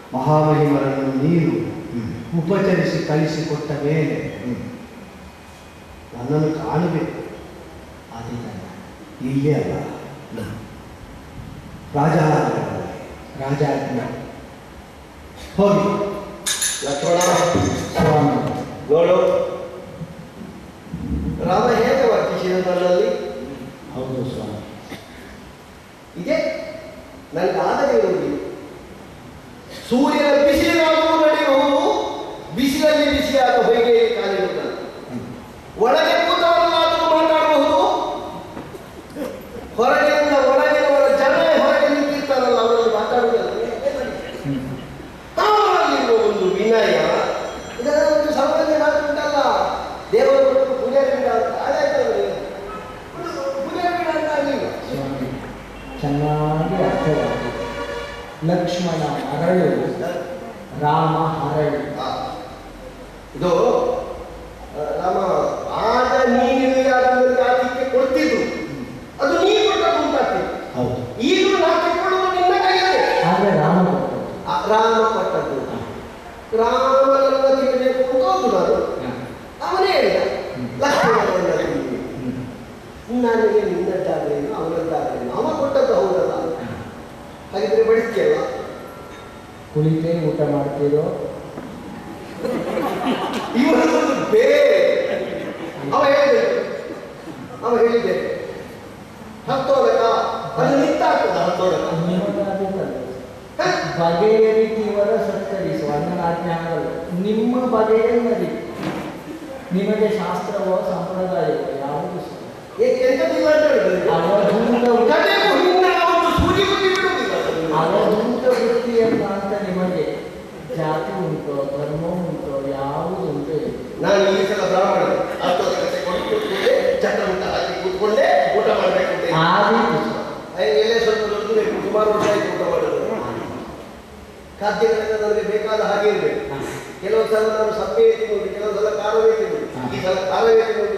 ಮಹಾಮಹಿಮರನ್ನು ನೀನು ಹ್ಮ್. ಉಪಚರಿಸಿ ಕಳಿಸಿಕೊಟ್ಟ ಮೇಲೆ ಹ್ಮ್. ನನ್ನನ್ನು ಕಾಣಬೇಕು ಆದೀತಲ್ಲ ಇಲ್ಲೇ ಅಲ್ಲ ರಾಜಾಜ್ಞೆ ರಾಜಾಜ್ಞೆ ಹೋಗಿ ಲಕ್ಷ್ಮಣ ಸ್ವಾಮಿ ನೋಡು ರಾಮ ಹೇಗೆ ವರ್ತಿಸಿದ ನನ್ನಲ್ಲಿ ಹೌದು ಸ್ವಾಮಿ ಇದೆ ನನಗೆ ಆದರೆ ಇರುವುದು ಸೂರ್ಯನ ಬಿಸಿಲಿನಾದರೂ ನಡೆಯಬಹುದು ಬಿಸಿಲಲ್ಲಿ ಬಿಸಿಯಾದ ಹೊಯ್ಗೆ ಕಾಲಿರುತ್ತಾನೆ ಒಳಗೆ ಕೂತವರನ್ನಾದರೂ ಮಾತಾಡಬಹುದು ಹೊರಗಿನಿಂದ ಒಳಗಿನವರ ಜನ ಹೊರಗೆ ನಿಂತಿರ್ತಾರಲ್ಲ ಅವರಲ್ಲಿ ಮಾತಾಡುವುದಲ್ಲ ಅವರಲ್ಲಿರುವ ಒಂದು ವಿನಯ ಇದರ ಒಂದು ಸಾಮಾನ್ಯ ಮಾತು ಉಂಟಲ್ಲ ದೇವರು ಕೊಟ್ಟು ಪೂಜಾರಿ ಬಿಡ ಅಂತ ಆದಾಯ್ತು ಅವರಿಗೆ ಪೂಜಾರಿ ಬಿಡ ಅಂತ ಆಗಲಿಲ್ಲ ಸ್ವಾಮಿ ಚೆನ್ನಾಗಿ ಅರ್ಥವಾಗಿದೆ ಲಕ್ಷ್ಮಣ ಅರಳು ರಾಮ ಹರಳು ಆ, ಇದು ಆ, ನಮ್ಮ ಆಗ ನೀನು ಅದನ್ನು ಆತಿಥ್ಯ ಕೊಡ್ತಿದ್ರು ಅದು ನೀ ಕೊಟ್ಟದ್ದು ಉಂಟಾಗ್ತಿತ್ತು ಹೌದು ಈಗಲೂ ನಾ ತಿಳ್ಕೊಳ್ಳೋದು ನಿನ್ನ ಕೈಯಲ್ಲಿ ಆದರೆ ರಾಮ ಕೊಟ್ಟದ್ದು. ಆ, ರಾಮ ಕೊಟ್ಟದ್ದು ರಾಮನನ್ನ ತಿನ್ನಬೇಕು ಅಂತ ಹೋದ್ದು ನಾನು ಅವನೇ ಹೇಳಿದ ಲಕ್ಷ್ಮಣನನ್ನ ತಿನ್ನಿ ಹ್ಮ್. ನನಗೆ ನಿನ್ನದ್ದಾಗೇನು ಅವನದ್ದಾಗೇನು ಅವ ಕೊಟ್ಟದ್ದು ಹೌದಲ್ಲ ಹಾಗಿದ್ರೆ ಬಡಿಸ್ತೀಯಲ್ಲ ಕುಳಿತೇ ಊಟ ಮಾಡ್ತೀರೋ ಇವನದೊಂದು ಬೇರೆ ಅವ ಹೇಳಿದೆ ಅವ ಹೇಳಿದೆ ಹತ್ತೋದಕ ಅದು ನಿಂತಾಗ್ತದ ಹತ್ತೋದಕ ನಿಮಗಾದೀತಲ್ಲ. ಬಗೆಯ ರೀತಿಯವರ ಸತ್ಕರಿಸುವ ಅಣ್ಣನ ಆಜ್ಞೆ ಆಗಲ್ಲ ನಿಮ್ಮ ಬಗೆಯಲ್ಲಿ ನಿಮಗೆ ಶಾಸ್ತ್ರವೋ ಸಂಪ್ರದಾಯವೋ ಯಾವುದು ಸಹ. ಏ- ಎಂತದಿಲ್ಲ ಅಂತ ಹೇಳಿದ್ರೆ ಅವಧೂತ ಕಡೆಗೂ ನಿನ್ನ ಒಂದು ಸೂಜಿ ಬುದ್ಧಿ ಬಿಡುವುದಿಲ್ಲ ಅದು. ಅವಧೂತ ವೃತ್ತಿಯಲ್ಲ ಅಂತ ನಿಮಗೆ ಜಾತಿ ಉಂಟು ಧರ್ಮ ಉಂಟು ಯಾವುದು ಉಂಟು ಇಲ್ಲ. ನಾನು ಈ ಸಲ ಬ್ರಾಹ್ಮಣ ಹತ್ತೋದಕ ತಗೊಂಡು ಕೂತ್ಕೊಂಡೆ ಚಕ್ರ ಊಟ ಹಾಕಿ ಕೂತ್ಕೊಂಡೆ ಊಟ ಮಾಡಬೇಕು ಅಂತ ಆ ರೀತಿ ಸಹ. ಐ- ಎಲೆ ಸ್ವಲ್ಪ ದೊಡ್ಡ ಬೇಕು ಸುಮಾರು ವರ್ಷ ಆಯ್ತು ಊಟ ಮಾಡೋದು ಖಾದ್ಯಗಳೆಲ್ಲ ನನಗೆ ಬೇಕಾದ ಹಾಗೆ ಇರಬೇಕು ಕೆಲವು ಸಲ ನಾನು ಸಪ್ಪೆ ತಿನ್ನುವುದು ಕೆಲವು ಸಲ ಖಾರವೇ ತಿನ್ನುವುದು ಈ ಸಲ ಖಾರವೇ ತಿನ್ನುವುದು